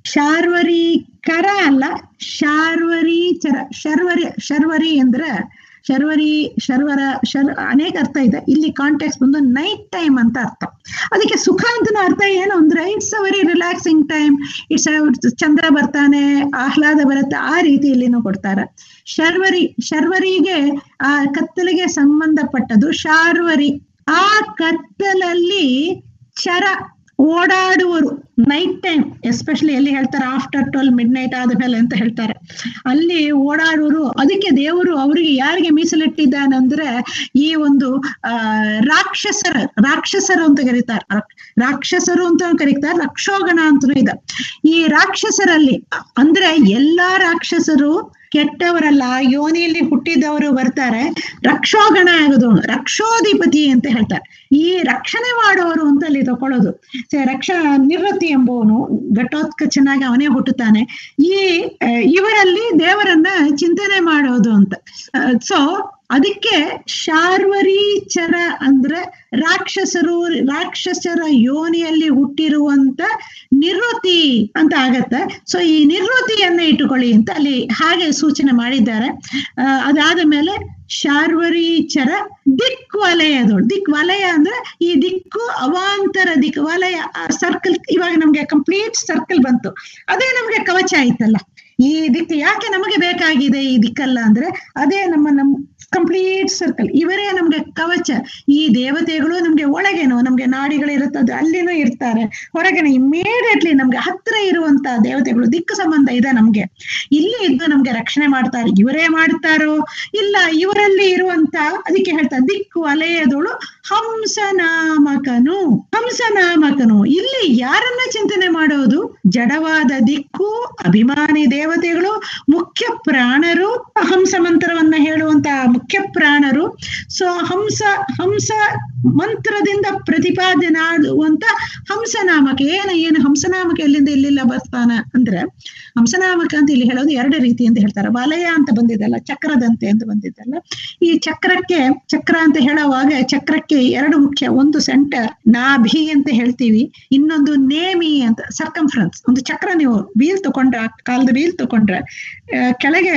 ಶಾರ್ವರಿ ಕರ ಅಲ್ಲ ಶಾರ್ವರಿ ಚರ ಶರ್ವರಿ ಶರ್ವರಿ ಅಂದ್ರೆ ಶರ್ವರಿ ಶರ್ವರ ಶರ್ ಅನೇಕ ಅರ್ಥ ಇದೆ ಇಲ್ಲಿ ಕಾಂಟೆಕ್ಸ್ ಬಂದು ನೈಟ್ ಟೈಮ್ ಅಂತ ಅರ್ಥ ಅದಕ್ಕೆ ಸುಖ ಅಂತ ಅರ್ಥ ಏನು ಅಂದ್ರೆ it's a very relaxing time it's Chandra ಬರ್ತಾನೆ ಆಹ್ಲಾದ ಬರುತ್ತೆ ಆ ರೀತಿಯಲ್ಲಿನೂ ಕೊಡ್ತಾರೆ ಶರ್ವರಿ ಶರ್ವರಿಗೆ ಆ ಕತ್ತಲಿಗೆ ಸಂಬಂಧಪಟ್ಟದ್ದು ಶಾರ್ವರಿ ಆ ಕತ್ತಲಲ್ಲಿ ಚರ ಓಡಾಡುವರು ನೈಟ್ ಟೈಮ್ ಎಸ್ಪೆಷಲಿ ಎಲ್ಲಿ ಹೇಳ್ತಾರೆ ಆಫ್ಟರ್ ಟ್ವೆಲ್ ಮಿಡ್ ನೈಟ್ ಆದ್ಮೇಲೆ ಅಂತ ಹೇಳ್ತಾರೆ ಅಲ್ಲಿ ಓಡಾಡುವರು ಅದಕ್ಕೆ ದೇವರು ಅವರಿಗೆ ಯಾರಿಗೆ ಮೀಸಲಿಟ್ಟಿದ್ದಾನಂದ್ರೆ ಈ ಒಂದು ಆ ರಾಕ್ಷಸರ ರಾಕ್ಷಸರು ಅಂತ ಕರೀತಾರೆ ರಾಕ್- ರಾಕ್ಷಸರು ಅಂತ ಕರೀತಾರೆ ರಕ್ಷೋಗಣ ಅಂತಲೂ ಇದೆ ಈ ರಾಕ್ಷಸರಲ್ಲಿ ಅಂದ್ರೆ ಎಲ್ಲಾ ರಾಕ್ಷಸರು ಕೆಟ್ಟವರಲ್ಲ ಯೋನಿಯಲ್ಲಿ ಹುಟ್ಟಿದವರು ಬರ್ತಾರೆ ರಕ್ಷೋಗಣ ಆಗೋದವನು ರಕ್ಷೋಧಿಪತಿ ಅಂತ ಹೇಳ್ತಾರೆ ಈ ರಕ್ಷಣೆ ಮಾಡೋರು ಅಂತ ಅಲ್ಲಿ ತಕೊಳ್ಳೋದು ಸ- ರಕ್ಷ ನಿವೃತ್ತಿ ಎಂಬುವನು ಘಟೋತ್ಕಚನಾಗಿ ಅವನೇ ಹುಟ್ಟುತ್ತಾನೆ ಈ ಆ, ಇವರಲ್ಲಿ ದೇವರನ್ನ ಚಿಂತನೆ ಮಾಡೋದು ಅಂತ ಸೊ ಅದಕ್ಕೆ ಶಾರ್ವರೀಚರ ಅಂದ್ರೆ ರಾಕ್ಷಸರು ರಾಕ್ಷಸರ ಯೋನಿಯಲ್ಲಿ ಹುಟ್ಟಿರುವಂತ ನಿವೃತ್ತಿ ಅಂತ ಆಗತ್ತೆ ಸೊ ಈ ನಿವೃತ್ತಿಯನ್ನ ಇಟ್ಟುಕೊಳ್ಳಿ ಅಂತ ಅಲ್ಲಿ ಹಾಗೆ ಸೂಚನೆ ಮಾಡಿದ್ದಾರೆ ಆ, ಅದಾದ ಮೇಲೆ ಶಾರ್ವರೀಚರ ದಿಕ್ ವಲಯದೋಳು ದಿಕ್ ವಲಯ ಅಂದ್ರೆ ಈ ದಿಕ್ಕು ಅವಾಂತರ ದಿಕ್ ವಲಯ ಸರ್ಕಲ್ ಇವಾಗ ನಮ್ಗೆ ಕಂಪ್ಲೀಟ್ ಸರ್ಕಲ್ ಬಂತು ಅದೇ ನಮ್ಗೆ ಕವಚ ಆಯ್ತಲ್ಲ ಈ ದಿಕ್ಕು ಯಾಕೆ ನಮಗೆ ಬೇಕಾಗಿದೆ ಈ ದಿಕ್ಕಲ್ಲ ಅಂದ್ರೆ ಅದೇ ನಮ್ಮ ನಮ್ ಕಂಪ್ಲೀಟ್ ಸರ್ಕಲ್ ಇವರೇ ನಮ್ಗೆ ಕವಚ ಈ ದೇವತೆಗಳು ನಮ್ಗೆ ಒಳಗೇನೋ ನಮ್ಗೆ ನಾಡಿಗಳಿರುತ್ತದೆ ಅಲ್ಲಿನೂ ಇರ್ತಾರೆ ಹೊರಗೇನೆ ಇಮಿಡಿಯೇಟ್ಲಿ ನಮ್ಗೆ ಹತ್ರ ಇರುವಂತ ದೇವತೆಗಳು ದಿಕ್ಕು ಸಂಬಂಧ ಇದೆ ನಮ್ಗೆ ಇಲ್ಲಿ ಇದ್ದು ನಮ್ಗೆ ರಕ್ಷಣೆ ಮಾಡ್ತಾರೆ ಇವರೇ ಮಾಡ್ತಾರೋ ಇಲ್ಲ ಇವರಲ್ಲಿ ಇರುವಂತ ಅದಕ್ಕೆ ಹೇಳ್ತಾರೆ ದಿಕ್ಕು ವಲಯದೋಳು ಹಂಸನಾಮಕನು ಹಂಸನಾಮಕನು ಇಲ್ಲಿ ಯಾರನ್ನ ಚಿಂತನೆ ಮಾಡೋದು ಜಡವಾದ ದಿಕ್ಕು ಅಭಿಮಾನಿ ದೇವತೆಗಳು ಮುಖ್ಯ ಪ್ರಾಣರು ಹಂಸ ಮಂತ್ರವನ್ನ ಹೇಳುವಂತ ಮುಖ್ಯ ಪ್ರಾಣರು ಸೊ ಹಂಸ ಹಂಸ ಮಂತ್ರದಿಂದ ಪ್ರತಿಪಾದನಾಗುವಂತ ಹಂಸನಾಮಕ ಏನು ಏನು ಹಂಸನಾಮಕ ಎಲ್ಲಿಂದ ಇಲ್ಲಿಲ್ಲ ಬರ್ತಾನ ಅಂದ್ರೆ ಹಂಸನಾಮಕ ಅಂತ ಇಲ್ಲಿ ಹೇಳೋದು ಎರಡು ರೀತಿ ಅಂತ ಹೇಳ್ತಾರೆ ವಲಯ ಅಂತ ಬಂದಿದ್ದಲ್ಲ ಚಕ್ರದಂತೆ ಅಂತ ಬಂದಿದ್ದಲ್ಲ ಈ ಚಕ್ರಕ್ಕೆ ಚಕ್ರ ಅಂತ ಹೇಳುವಾಗ ಚಕ್ರಕ್ಕೆ ಎರಡು ಮುಖ್ಯ ಒಂದು ಸೆಂಟರ್ ನಾಭಿ ಅಂತ ಹೇಳ್ತೀವಿ ಇನ್ನೊಂದು ನೇಮಿ ಅಂತ ಸರ್ಕಂಫ್ರೆನ್ಸ್ ಒಂದು ಚಕ್ರ ನೀವು ಬೀಲ್ ತಗೊಂಡ್ರೆ ಆ ಕಾಲದ ಬೀಲ್ ತಗೊಂಡ್ರೆ ಆ, ಕೆಳಗೆ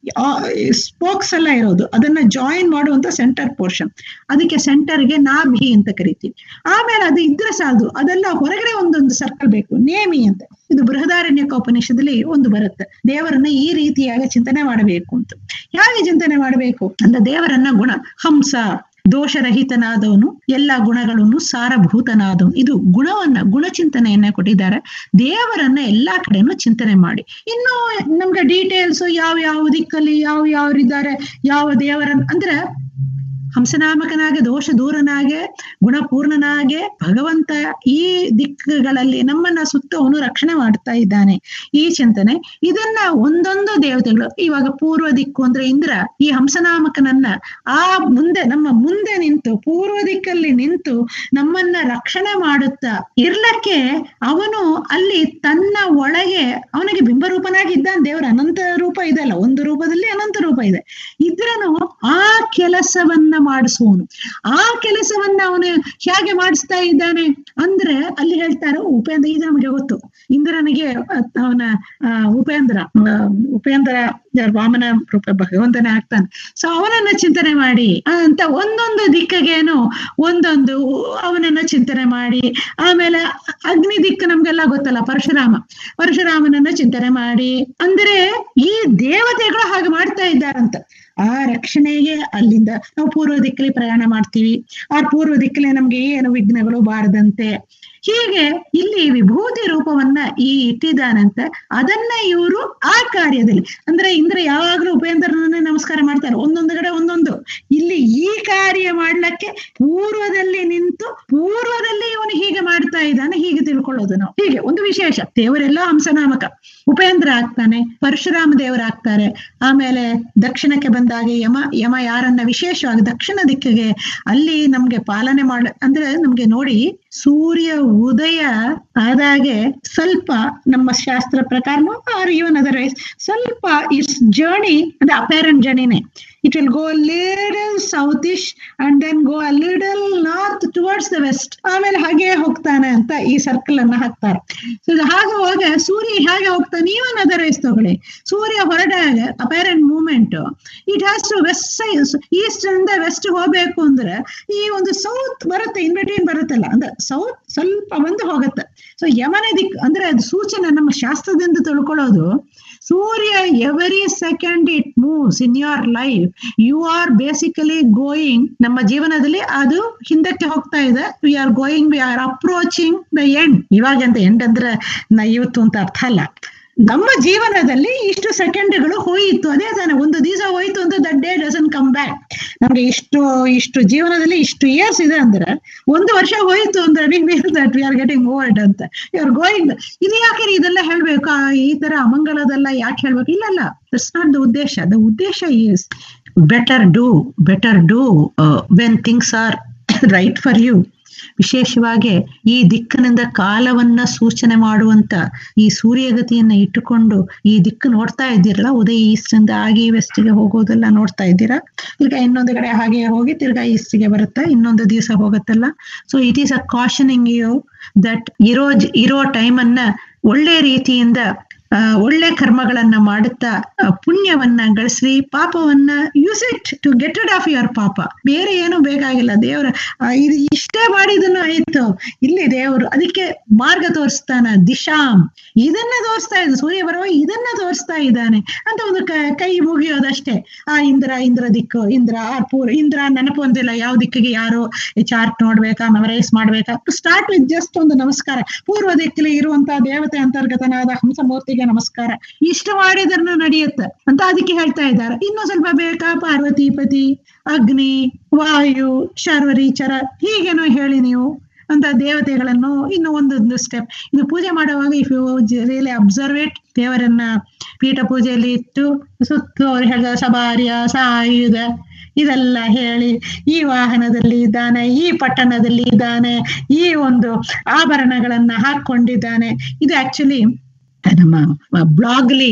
ಸ್ಪೋಕ್ಸ್ ಎಲ್ಲ ಇರೋದು ಅದನ್ನ ಜಾಯಿನ್ ಮಾಡುವಂತ ಸೆಂಟರ್ ಪೋರ್ಷನ್ ಅದಕ್ಕೆ ಸೆಂಟರ್ಗೆ ನಾಭಿ ಅಂತ ಕರಿತೀವಿ ಆಮೇಲೆ ಅದು ಇದ್ರೆ ಸಾಲದು ಅದೆಲ್ಲ ಹೊರಗಡೆ ಒಂದೊಂದು ಸರ್ಕಲ್ ಬೇಕು ನೇಮಿ ಅಂತ ಇದು ಬೃಹದಾರಣ್ಯಕ ಉಪನಿಷದಲ್ಲಿ ಒಂದು ಬರುತ್ತೆ ದೇವರನ್ನ ಈ ರೀತಿಯಾಗಿ ಚಿಂತನೆ ಮಾಡಬೇಕು ಅಂತ ಹೇಗೆ ಚಿಂತನೆ ಮಾಡಬೇಕು ಅಂದ್ರೆ ದೇವರನ್ನ ಗುಣ ಹಂಸ ದೋಷರಹಿತನಾದವನು ಎಲ್ಲ ಗುಣಗಳನ್ನು ಸಾರಭೂತನಾದವನು ಇದು ಗುಣವನ್ನ ಗುಣಚಿಂತನೆಯನ್ನ ಕೊಟ್ಟಿದ್ದಾರೆ ದೇವರನ್ನ ಎಲ್ಲಾ ಕಡೆನೂ ಚಿಂತನೆ ಮಾಡಿ ಇನ್ನು ನಮ್ಗೆ ಡೀಟೇಲ್ಸ್ ಯಾವ ಯಾವ ದಿಕ್ಕಲ್ಲಿ ಯಾವ ಯಾವ್ರಿದ್ದಾರೆ ಯಾವ ದೇವರನ್ನ ಅಂದ್ರೆ ಹಂಸನಾಮಕನಾಗೆ ದೋಷ ದೂರನಾಗೆ ಗುಣಪೂರ್ಣನಾಗೆ ಭಗವಂತ ಈ ದಿಕ್ಕುಗಳಲ್ಲಿ ನಮ್ಮನ್ನ ಸುತ್ತವನು ರಕ್ಷಣೆ ಮಾಡ್ತಾ ಇದ್ದಾನೆ ಈ ಚಿಂತನೆ ಇದನ್ನ ಒಂದೊಂದು ದೇವತೆಗಳು ಇವಾಗ ಪೂರ್ವ ದಿಕ್ಕು ಅಂದ್ರೆ ಇಂದ್ರ ಈ ಹಂಸನಾಮಕನನ್ನ ಆ ಮುಂದೆ ನಮ್ಮ ಮುಂದೆ ನಿಂತು ಪೂರ್ವ ದಿಕ್ಕಲ್ಲಿ ನಿಂತು ನಮ್ಮನ್ನ ರಕ್ಷಣೆ ಮಾಡುತ್ತಾ ಇರ್ಲಕ್ಕೆ ಅವನು ಅಲ್ಲಿ ತನ್ನ ಒಳಗೆ ಅವನಿಗೆ ಬಿಂಬರೂಪನಾಗಿದ್ದಾನೆ ದೇವರ ಅನಂತ ರೂಪ ಇದೆ ಅಲ್ಲ ಒಂದು ರೂಪದಲ್ಲಿ ಅನಂತ ರೂಪ ಇದೆ ಇದ್ರನು ಆ ಕೆಲಸವನ್ನ ಮಾಡಿಸುವನು ಆ ಕೆಲಸವನ್ನ ಅವನು ಹೇಗೆ ಮಾಡಿಸ್ತಾ ಇದ್ದಾನೆ ಅಂದ್ರೆ ಅಲ್ಲಿ ಹೇಳ್ತಾರೆ ಉಪೇಂದ್ರ ಇದು ನಮಗೆ ಗೊತ್ತು ಇಂದ್ರನಿಗೆ ಅಹ್, ಅವನ ಆ, ಉಪೇಂದ್ರ ಆ, ಉಪೇಂದ್ರ ವಾಮನ ರೂಪ ಭಗವಂತನೇ ಆಗ್ತಾನೆ ಸೊ ಅವನನ್ನ ಚಿಂತನೆ ಮಾಡಿ ಅಂತ ಒಂದೊಂದು ದಿಕ್ಕಗೇನು ಒಂದೊಂದು ಅವನನ್ನ ಚಿಂತನೆ ಮಾಡಿ ಆಮೇಲೆ ಅಗ್ನಿ ದಿಕ್ಕು ನಮ್ಗೆಲ್ಲ ಗೊತ್ತಲ್ಲ ಪರಶುರಾಮ ಪರಶುರಾಮನನ್ನ ಚಿಂತನೆ ಮಾಡಿ ಅಂದ್ರೆ ಈ ದೇವತೆಗಳು ಹಾಗೆ ಮಾಡ್ತಾ ಇದ್ದಾರಂತ ಆ ರಕ್ಷಣೆಗೆ ಅಲ್ಲಿಂದ ನಾವು ಪೂರ್ವ ದಿಕ್ಕಲ್ಲಿ ಪ್ರಯಾಣ ಮಾಡ್ತೀವಿ ಆ ಪೂರ್ವ ದಿಕ್ಕಲ್ಲಿ ನಮ್ಗೆ ಏನು ವಿಘ್ನಗಳು ಬಾರದಂತೆ ಹೀಗೆ ಇಲ್ಲಿ ವಿಭೂತಿ ರೂಪವನ್ನ ಈ ಇಟ್ಟಿದ್ದಾನಂತ ಅದನ್ನ ಇವರು ಆ ಕಾರ್ಯದಲ್ಲಿ ಅಂದ್ರೆ ಇಂದ್ರ ಯಾವಾಗ್ಲೂ ಉಪೇಂದ್ರನನ್ನೇ ನಮಸ್ಕಾರ ಮಾಡ್ತಾರೆ ಒಂದೊಂದು ಕಡೆ ಒಂದೊಂದು ಇಲ್ಲಿ ಈ ಕಾರ್ಯ ಮಾಡ್ಲಕ್ಕೆ ಪೂರ್ವದಲ್ಲಿ ನಿಂತು ಪೂರ್ವದಲ್ಲಿ ಇವನು ಹೀಗೆ ಮಾಡ್ತಾ ಇದ್ದಾನೆ ಹೀಗೆ ತಿಳ್ಕೊಳ್ಳೋದು ನಾವು ಹೀಗೆ ಒಂದು ವಿಶೇಷ ದೇವರೆಲ್ಲ ಹಂಸನಾಮಕ ಉಪೇಂದ್ರ ಆಗ್ತಾನೆ ಪರಶುರಾಮ ದೇವರಾಗ್ತಾರೆ ಆಮೇಲೆ ದಕ್ಷಿಣಕ್ಕೆ ಬಂದಾಗ ಯಮ ಯಮ ಯಾರನ್ನ ವಿಶೇಷವಾಗಿ ದಕ್ಷಿಣ ದಿಕ್ಕಿಗೆ ಅಲ್ಲಿ ನಮ್ಗೆ ಪಾಲನೆ ಮಾಡ ಅಂದ್ರೆ ನಮ್ಗೆ ನೋಡಿ ಸೂರ್ಯ ಉದಯ ಆದಾಗೆ ಸ್ವಲ್ಪ ನಮ್ಮ ಶಾಸ್ತ್ರ ಪ್ರಕಾರ ಆರ್ ಇವನ್ ಅದರ್ವೈಸ್ ಸ್ವಲ್ಪ ಇಟ್ಸ್ ಜರ್ನಿ ಅಂದ್ರೆ ಅಪೇರೆಂಟ್ ಜರ್ನಿನೇ it will go little south ish and then go a little north towards the west ಆಮೇಲೆ ಹಾಗೆ ಹೋಗ್ತಾನೆ ಅಂತ ಈ ಸರ್ಕಲ್ ಅನ್ನ ಹಾಕ್ತಾರೆ ಸೊ ಹಾಗೆ ಹೋಗ ಸೂರ್ಯ ಹೇಗೆ ಹೋಗ್ತಾನೆ ನೀವನ್ ಅದರೈಸ್ ತಗೊಳ್ಳಿ ಸೂರ್ಯ ಹೊರಟಾಗ apparent movement it has to west side east ಇಂದ ವೆಸ್ಟ್ ಹೋಗ್ಬೇಕು ಅಂದ್ರೆ ಈ ಒಂದು ಸೌತ್ ಬರುತ್ತೆ ಇನ್ ಬಿಟ್ವೀನ್ ಬರುತ್ತಲ್ಲ ಅಂದ್ರೆ ಸೌತ್ ಸ್ವಲ್ಪ ಬಂದು ಹೋಗುತ್ತೆ ಸೊ ಯಮನ ದಿಕ್ ಅಂದ್ರೆ ಅದು ಸೂಚನೆ ನಮ್ಮ ಶಾಸ್ತ್ರದಿಂದ ತಿಳ್ಕೊಳ್ಳೋದು ಸೂರ್ಯ every second it moves in your life you are basically going ನಮ್ಮ ಜೀವನದಲ್ಲಿ ಅದು ಹಿಂದಕ್ಕೆ ಹೋಗ್ತಾ ಇದೆ we are going we are approaching the end ಇವಾಗ ಅಂತ ಎಂಡ್ ಅಂದ್ರೆ ನಾ ಇವತ್ತು ಅಂತ ಅರ್ಥ ಅಲ್ಲ ನಮ್ಮ ಜೀವನದಲ್ಲಿ ಇಷ್ಟು ಸೆಕೆಂಡ್ಗಳು ಹೋಯಿತು ಅದೇ ತಾನೆ ಒಂದು ದಿವಸ ಹೋಯ್ತು ಅಂತ that day doesn't come back ನಮ್ಗೆ ಇಷ್ಟು ಇಷ್ಟು ಜೀವನದಲ್ಲಿ ಇಷ್ಟು ಇಯರ್ಸ್ ಇದೆ ಅಂದ್ರೆ ಒಂದು ವರ್ಷ ಹೋಯ್ತು ಅಂದ್ರೆ we mean that we are getting old ಅಂತ ಯು ಆರ್ ಗೋಯಿಂಗ್ ಇದು ಯಾಕೆ ಇದೆಲ್ಲ ಹೇಳ್ಬೇಕು ಆ, ಈ ತರ ಅಮಂಗಲದೆಲ್ಲ ಯಾಕೆ ಹೇಳ್ಬೇಕು ಇಲ್ಲ ಅಲ್ಲ ದಟ್ಸ್ ನಾಟ್ ದ ಉದ್ದೇಶ ದ ಉದ್ದೇಶ is better do better do when things are right for you ವಿಶೇಷವಾಗಿ ಈ ದಿಕ್ಕಿನಿಂದ ಕಾಲವನ್ನ ಸೂಚನೆ ಮಾಡುವಂತ ಈ ಸೂರ್ಯಗತಿಯನ್ನ ಇಟ್ಟುಕೊಂಡು ಈ ದಿಕ್ಕು ನೋಡ್ತಾ ಇದ್ದೀರಲ್ಲ ಉದಯ ಈಸ್ಟ್ ಇಂದ ಆಗಿ ವೆಸ್ಟ್ಗೆ ಹೋಗೋದೆಲ್ಲ ನೋಡ್ತಾ ಇದ್ದೀರಾ ತಿರ್ಗಾ ಇನ್ನೊಂದು ಕಡೆ ಹಾಗೆ ಹೋಗಿ ತಿರ್ಗಾ ಈಸ್ಟ್ಗೆ ಬರುತ್ತೆ ಇನ್ನೊಂದು ದಿವಸ ಹೋಗುತ್ತಲ್ಲ so it is a cautioning you that ಇರೋ ಜ- ಇರೋ ಟೈಮ್ ಅನ್ನ ಒಳ್ಳೆ ರೀತಿಯಿಂದ ಆ, ಒಳ್ಳೆ ಕರ್ಮಗಳನ್ನ ಮಾಡುತ್ತಾ ಆ, ಪುಣ್ಯವನ್ನ ಗಳಿಸ್ರಿ ಪಾಪವನ್ನ use it to get rid of your ಪಾಪ ಬೇರೆ ಏನು ಬೇಕಾಗಿಲ್ಲ ದೇವರ ಆ, ಇದು ಇಷ್ಟೇ ಮಾಡಿದನು ಆಯ್ತು ಇಲ್ಲಿ ದೇವರು ಅದಕ್ಕೆ ಮಾರ್ಗ ತೋರಿಸ್ತಾನ ದಿಶಾಂ ಇದನ್ನ ತೋರಿಸ್ತಾ ಇದ್ದ ಸೂರ್ಯ ಬರುವ ಇದನ್ನ ತೋರಿಸ್ತಾ ಇದ್ದಾನೆ ಅಂತ ಒಂದು ಕ- ಕೈ ಮುಗಿಯೋದಷ್ಟೇ ಆ ಇಂದ್ರ ಇಂದ್ರ ದಿಕ್ಕು ಇಂದ್ರ ಆರ್ ಪೂರ್ ಇಂದ್ರ ನೆನಪು ಒಂದಿಲ್ಲ ಯಾವ ದಿಕ್ಕಿಗೆ ಯಾರು ಚಾರ್ಟ್ ನೋಡ್ಬೇಕಾ ಮೆಮರೈಸ್ ಮಾಡ್ಬೇಕಾ ಸ್ಟಾರ್ಟ್ ವಿತ್ ಜಸ್ಟ್ ಒಂದು ನಮಸ್ಕಾರ ಪೂರ್ವ ದಿಕ್ಕಲ್ಲಿ ಇರುವಂತಹ ದೇವತೆ ಅಂತರ್ಗತನಾದ ಹಂಸಮೂರ್ತಿಗೆ ನಮಸ್ಕಾರ ಇಷ್ಟು ಮಾಡಿದ್ರೂ ನಡೆಯುತ್ತೆ ಅಂತ ಅದಕ್ಕೆ ಹೇಳ್ತಾ ಇದ್ದಾರೆ ಇನ್ನು ಸ್ವಲ್ಪ ಬೇಕಾ ಪಾರ್ವತಿಪತಿ ಅಗ್ನಿ ವಾಯು ಶರ್ವರಿ ಚರ ಹೀಗೇನೋ ಹೇಳಿ ನೀವು ಅಂತ ದೇವತೆಗಳನ್ನು ಇನ್ನು ಒಂದೊಂದು ಸ್ಟೆಪ್ ಇದು ಪೂಜೆ ಮಾಡುವಾಗ if you really observe it ದೇವರನ್ನ ಪೀಠ ಪೂಜೆಯಲ್ಲಿ ಇಟ್ಟು ಸುತ್ತು ಅವ್ರು ಹೇಳಿದ ಸಬಾರ್ಯ ಸಾಯುಧ ಇದೆಲ್ಲ ಹೇಳಿ ಈ ವಾಹನದಲ್ಲಿ ಇದ್ದಾನೆ ಈ ಪಟ್ಟಣದಲ್ಲಿ ಇದ್ದಾನೆ ಈ ಒಂದು ಆಭರಣಗಳನ್ನ ಹಾಕೊಂಡಿದ್ದಾನೆ ಇದು ಆಕ್ಚುಲಿ ನಮ್ಮ ಬ್ಲಾಗ್ಲಿ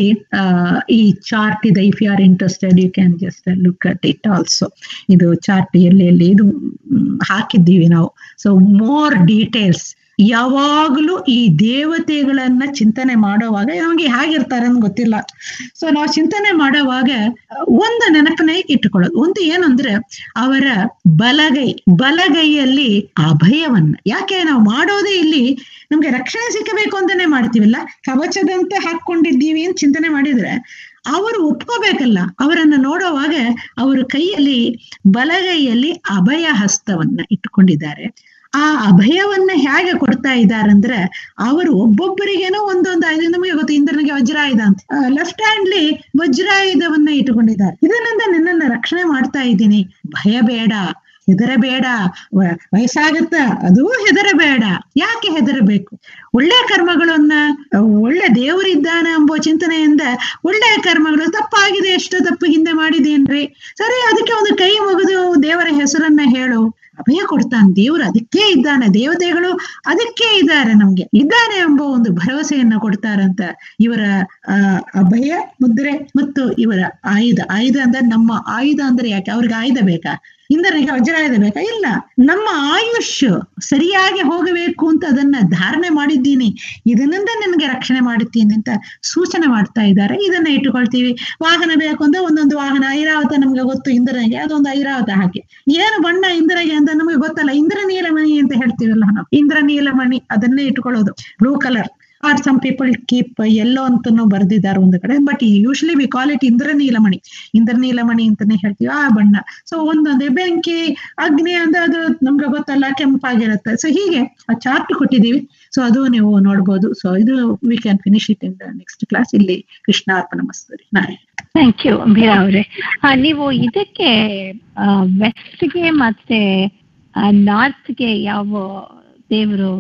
ಈ ಚಾರ್ಟ್ ಇದೆ if you are interested you can just look at it also ಇದು ಚಾರ್ಟ್ ಎಲ್ಲಿ ಎಲ್ಲಿ ಇದು ಮ್, ಹಾಕಿದ್ದೀವಿ ನಾವು ಸೊ ಮೋರ್ ಡೀಟೇಲ್ಸ್ ಯಾವಾಗಲೂ ಈ ದೇವತೆಗಳನ್ನ ಚಿಂತನೆ ಮಾಡುವಾಗ ನಮಗೆ ಹೇಗಿರ್ತಾರೆ ಅಂತ ಗೊತ್ತಿಲ್ಲ ಸೊ ನಾವು ಚಿಂತನೆ ಮಾಡುವಾಗ ಒಂದು ನೆನಪನ್ನೇ ಇಟ್ಟುಕೊಳ್ಳೋದು ಒಂದು ಏನು ಅಂದ್ರೆ ಅವರ ಬಲಗೈ ಬಲಗೈಯಲ್ಲಿ ಅಭಯವನ್ನ ಯಾಕೆ ನಾವು ಮಾಡೋದೇ ಇಲ್ಲಿ ನಮ್ಗೆ ರಕ್ಷಣೆ ಸಿಕ್ಕಬೇಕು ಅಂತಾನೆ ಮಾಡ್ತೀವಲ್ಲ ಕವಚದಂತೆ ಹಾಕೊಂಡಿದ್ದೀವಿ ಅಂತ ಚಿಂತನೆ ಮಾಡಿದ್ರೆ ಅವರು ಒಪ್ಕೋಬೇಕಲ್ಲ ಅವರನ್ನ ನೋಡುವಾಗ ಅವರ ಕೈಯಲ್ಲಿ ಬಲಗೈಯಲ್ಲಿ ಅಭಯ ಹಸ್ತವನ್ನ ಇಟ್ಟುಕೊಂಡಿದ್ದಾರೆ ಆ ಅಭಯವನ್ನ ಹೇಗೆ ಕೊಡ್ತಾ ಇದ್ದಾರಂದ್ರೆ ಅವರು ಒಬ್ಬೊಬ್ಬರಿಗೇನೋ ಒಂದೊಂದು ಆಯುಧ ನಮಗೆ ಗೊತ್ತು ಇಂದ್ರನಿಗೆ ವಜ್ರಾಯುಧ ಅಂತ ಲೆಫ್ಟ್ ಹ್ಯಾಂಡ್ಲಿ ವಜ್ರಾಯುಧವನ್ನ ಇಟ್ಟುಕೊಂಡಿದ್ದಾರೆ ಇದರಿಂದ ನಿನ್ನನ್ನ ರಕ್ಷಣೆ ಮಾಡ್ತಾ ಇದ್ದೀನಿ ಭಯ ಬೇಡ ಹೆದರಬೇಡ ವ- ವಯಸ್ಸಾಗತ್ತ ಅದು ಹೆದರಬೇಡ ಯಾಕೆ ಹೆದರಬೇಕು ಒಳ್ಳೆ ಕರ್ಮಗಳನ್ನ ಒಳ್ಳೆ ದೇವರಿದ್ದಾನೆ ಎಂಬೋ ಚಿಂತನೆಯಿಂದ ಒಳ್ಳೆ ಕರ್ಮಗಳು ತಪ್ಪಾಗಿದೆ ಎಷ್ಟು ತಪ್ಪು ಹಿಂದೆ ಮಾಡಿದೇನ್ರಿ ಸರಿ ಅದಕ್ಕೆ ಒಂದು ಕೈ ಮುಗಿದು ದೇವರ ಹೆಸರನ್ನ ಹೇಳು ಅಭಯ ಕೊಡ್ತಾನೆ ದೇವರು ಅದಕ್ಕೆ ಇದ್ದಾನೆ ದೇವತೆಗಳು ಅದಕ್ಕೆ ಇದ್ದಾರೆ ನಮ್ಗೆ ಇದ್ದಾನೆ ಎಂಬ ಒಂದು ಭರವಸೆಯನ್ನ ಕೊಡ್ತಾರಂತ ಇವರ ಆ ಅಭಯ ಮುದ್ರೆ ಮತ್ತು ಇವರ ಆಯುಧ ಆಯುಧ ಅಂದ್ರೆ ನಮ್ಮ ಆಯುಧ ಅಂದ್ರೆ ಯಾಕೆ ಅವ್ರಿಗೆ ಆಯುಧ ಬೇಕಾ ಇಂದ್ರನಿಗೆ ವಜ್ರಾಯುಧ ಬೇಕಾ ಇಲ್ಲ ನಮ್ಮ ಆಯುಷ್ ಸರಿಯಾಗಿ ಹೋಗಬೇಕು ಅಂತ ಅದನ್ನ ಧಾರಣೆ ಮಾಡಿದ್ದೀನಿ ಇದನ್ನಿಂದ ನಿನಗೆ ರಕ್ಷಣೆ ಮಾಡುತ್ತೀನಿ ಅಂತ ಸೂಚನೆ ಮಾಡ್ತಾ ಇದ್ದಾರೆ ಇದನ್ನ ಇಟ್ಟುಕೊಳ್ತೀವಿ ವಾಹನ ಬೇಕು ಅಂದ್ರೆ ಒಂದೊಂದು ವಾಹನ ಐರಾವತ ನಮ್ಗೆ ಗೊತ್ತು ಇಂದ್ರನಿಗೆ ಅದೊಂದು ಐರಾವತ ಹಾಕಿ ಏನು ಬಣ್ಣ ಇಂದ್ರಗೆ ಅಂತ ನಮಗೆ ಗೊತ್ತಲ್ಲ ಇಂದ್ರ ನೀಲಮಣಿ ಅಂತ ಹೇಳ್ತೀವಲ್ಲ ನಾವು ಇಂದ್ರ ನೀಲಮಣಿ ಅದನ್ನೇ ಇಟ್ಕೊಳ್ಳೋದು blue colour or some people keep ಎಲ್ಲೋ ಅಂತಾನು ಬರ್ದಿದ್ದಾರೆ ಒಂದು ಕಡೆ but usually we call it ಇಂದ್ರ ನೀಲಮಣಿ ಇಂದ್ರ ನೀಲಮಣಿ ಅಂತಾನೆ ಹೇಳ್ತೀವಿ ಆ ಬಣ್ಣ ಸೊ ಒಂದೊಂದು ಬೆಂಕಿ ಅಗ್ನಿ ಅಂದ್ರೆ ಅದು ನಮ್ಗೆ ಗೊತ್ತಲ್ಲ ಕೆಂಪಾಗಿರುತ್ತೆ ಸೊ ಹೀಗೆ ಆ ಚಾರ್ಟ್ ಕೊಟ್ಟಿದೀವಿ ಸೊ ಅದು ನೀವು ನೋಡ್ಬೋದು ಸೊ ಇದು we can finish it in the next class ಇಲ್ಲಿ ಕೃಷ್ಣಾರ್ಪಣ ಮಸ್ತರಿ ನಾಳೆ ಥ್ಯಾಂಕ್ ಯು ಮೀರಾ ಅವರೇ ನೀವು ಇದಕ್ಕೆ ವೆಸ್ಟ್ಗೆ ಮತ್ತೆ ನಾರ್ತ್ಗೆ ಯಾವ ದೇವರು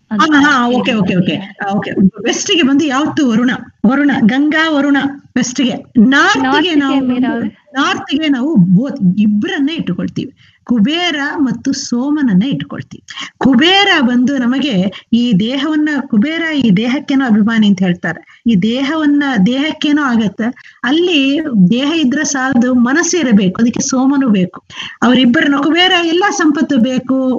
ಅದು ಹಾ ಓಕೆ ಓಕೆ ಓಕೆ ಓಕೆ ವೆಸ್ಟ್ಗೆ ಬಂದು ಯಾವತ್ತು ವರುಣ ವರುಣ ಗಂಗಾ ವರುಣ ವೆಸ್ಟ್ಗೆ ನಾರ್ತ್ಗೆ North ಗೆ ನಾವು ಮೀರಾ ಅವ್ರೆ. ನಾರ್ತ್ಗೆ ನಾವು both ಇಬ್ಬರನ್ನೇ ಇಟ್ಟುಕೊಳ್ತೀವಿ ಕುಬೇರ ಮತ್ತು ಸೋಮನನ್ನ ಇಟ್ಕೊಳ್ತೀವಿ ಕುಬೇರ ಬಂದು ನಮಗೆ ಈ ದೇಹವನ್ನ ಕುಬೇರ ಈ ದೇಹಕ್ಕೇನೋ ಅಭಿಮಾನಿ ಅಂತ ಹೇಳ್ತಾರೆ ಈ ದೇಹವನ್ನ ದೇಹಕ್ಕೇನೋ ಆಗತ್ತೆ ಅಲ್ಲಿ ದೇಹ ಇದ್ರೆ ಸಾಲದು ಮನಸ್ಸು ಇರಬೇಕು ಅದಕ್ಕೆ ಸೋಮನು ಬೇಕು ಅವರಿಬ್ಬರನ್ನ ಕುಬೇರ ಎಲ್ಲ ಸಂಪತ್ತು ಬೇಕು